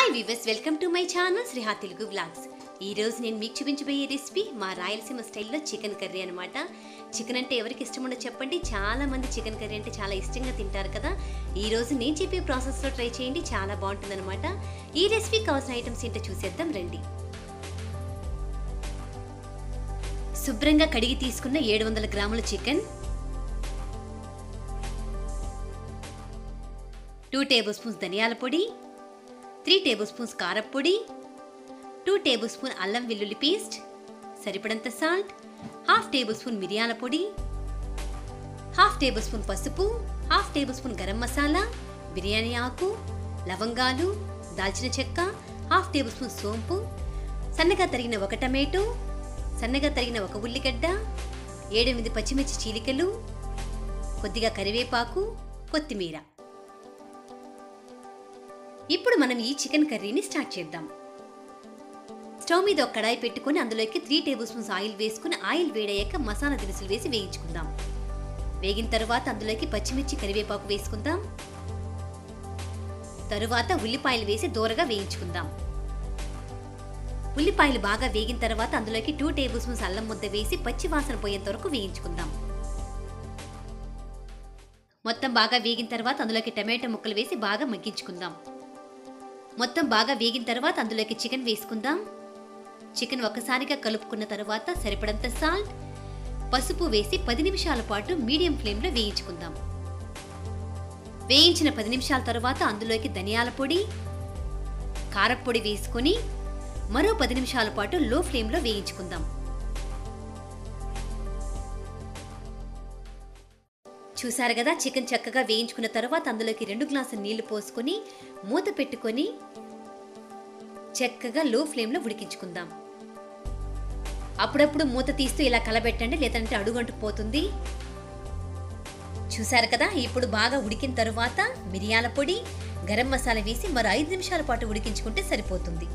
hi viewers welcome to my channel Sriha Telugu vlogs ఈ రోజు నేను మీకు చూపించబోయే రెసిపీ మా రాయలసీమ స్టైల్లో చికెన్ కర్రీ అనమాట చికెన్ అంటే ఎవరికి ఇష్టం ఉండదు చెప్పండి చాలా మంది చికెన్ కర్రీ అంటే చాలా ఇష్టంగా తింటారు కదా ఈ రోజు నేను చెప్పే ప్రాసెస్లో ట్రై చేయండి చాలా బాగుంటుందన్నమాట ఈ రెసిపీకి కావాల్సిన ఐటమ్స్ ఏంటో చూసేద్దాం రండి శుభ్రంగా కడిగి తీసుకున్న ఏడు వందల గ్రాముల చికెన్ టూ టేబుల్ స్పూన్స్ ధనియాల పొడి త్రీ టేబుల్ స్పూన్స్ కారప్పొడి టూ టేబుల్ స్పూన్ అల్లం వెల్లుల్లి పేస్ట్ సరిపడంత సాల్ట్ హాఫ్ టేబుల్ స్పూన్ మిరియాల పొడి హాఫ్ టేబుల్ స్పూన్ పసుపు half table spoon garam masala biryani ఆకు లవంగాలు దాల్చిన చెక్క హాఫ్ టేబుల్ స్పూన్ సోంపు సన్నగా తరిగిన ఒక టమాటో సన్నగా తరిగిన ఒక ఉల్లిగడ్డ ఏడెనిమిది పచ్చిమిర్చి చీలికలు కొద్దిగా కరివేపాకు కొత్తిమీర ఇప్పుడు మనం ఈ చికెన్ కర్రీని స్టార్ట్ చేద్దాం స్టవ్ మీద ఒక కడాయి పెట్టుకొని అందులోకి త్రీ టేబుల్ స్పూన్స్ ఆయిల్ వేసుకుని ఆయిల్ వేడయ్యాక మసాలా దినుసులు వేసి వేయించుకుందాం వేగిన తర్వాత అందులోకి పచ్చిమిర్చి కరివేపాకు వేసుకుందాం తరువాత ఉల్లిపాయలు వేసి దూరగా వేయించుకుందాం ఉల్లిపాయలు బాగా వేగిన తర్వాత అందులోకి టూ టేబుల్ స్పూన్స్ అల్లం ముద్ద వేసి పచ్చి వాసన పోయేంత వరకు వేయించుకుందాం మొత్తం బాగా వేగిన తర్వాత అందులోకి టమాటో ముక్కలు వేసి బాగా మగ్గించుకుందాం మొత్తం బాగా వేగిన తర్వాత అందులోకి చికెన్ వేసుకుందాం చికెన్ ఒక్కసారిగా కలుపుకున్న తర్వాత సరిపడంత సాల్ట్ పసుపు వేసి పది నిమిషాల పాటు మీడియం ఫ్లేమ్లో వేయించుకుందాం వేయించిన పది నిమిషాల తర్వాత అందులోకి ధనియాల పొడి కారప్పొడి వేసుకొని మరో పది నిమిషాల పాటు లో ఫ్లేమ్లో వేయించుకుందాం చూసారు కదా చికెన్ చక్కగా వేయించుకున్న తర్వాత అందులోకి రెండు గ్లాసులు నీళ్లు పోసుకొని మూత పెట్టుకొని చక్కగా లో ఫ్లేమ్లో ఉడికించుకుందాం అప్పుడప్పుడు మూత తీస్తూ ఇలా కలబెట్టండి లేదంటే అడుగంటు పోతుంది చూసారు కదా ఇప్పుడు బాగా ఉడికిన తరువాత మిరియాల పొడి గరం మసాలా వేసి మరో ఐదు నిమిషాల పాటు ఉడికించుకుంటే సరిపోతుంది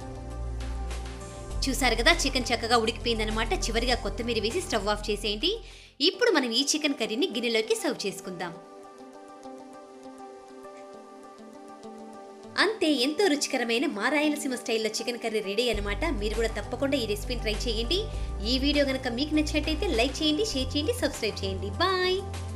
చూసారు కదా చికెన్ చక్కగా ఉడికిపోయిందనమాట చివరిగా కొత్తిమీర వేసి స్టవ్ ఆఫ్ చేసేయండి ఇప్పుడు మనం ఈ చికెన్ కర్రీని గిన్నెలోకి సర్వ్ చేసుకుందాం అంతే ఎంతో రుచికరమైన మా రాయలసీమ స్టైల్లో చికెన్ కర్రీ రెడీ అనమాట మీరు కూడా తప్పకుండా ఈ రెసిపీని ట్రై చేయండి ఈ వీడియో కనుక మీకు నచ్చినట్టయితే లైక్ చేయండి షేర్ చేయండి సబ్స్క్రైబ్ చేయండి బాయ్